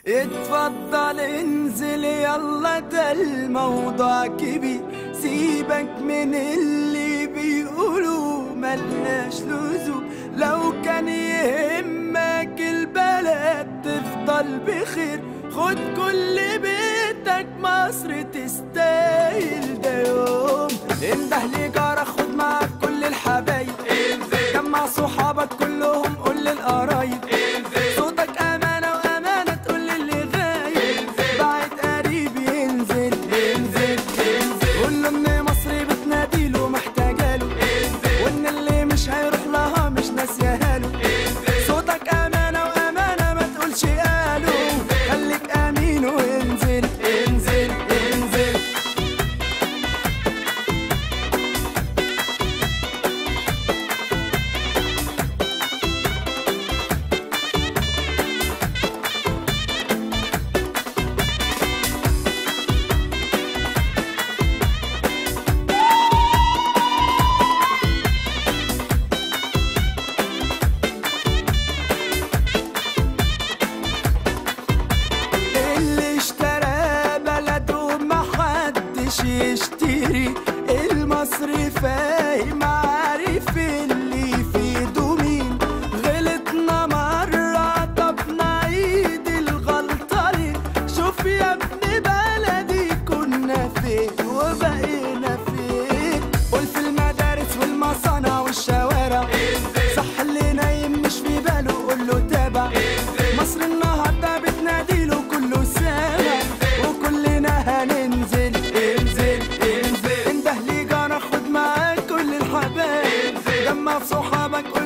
اتفضل انزل يلا ده الموضوع كبير سيبك من اللي بيقولوا ملناش لزوم لو كان يهمك البلد تفضل بخير خد كل بيتك مصر تستاهل ده يوم انده لجارك خد معاك كل الحبايب جمع صحابك كلهم قول للقرايب صوتك امانه وامانه تقول للي غايب بعد قريب ينزل ينزل ينزل قول له ان مصر بتناديله محتاجاله وان اللي مش هيروح لها مش ناسياها له صوتك امانه وامانه ما تقولش قالوا خليك امين وانزل انزل انزل اللي اشترى بلده محدش يشتري المصري فاهم عارف اللي في ايده مين غلطنا مرة طب نعيد الغلطة ليه شوف يا ابن بلدي كنا فين وبقينا فين قول في المدارس والمصانع والشوارع صح اللي نايم مش في باله قول له تابع مصر النهارده بتناديله كله سامع وكلنا هننزل انزل انزل انده لي جارك خد معاك كل الحبايب جمع صحابك قول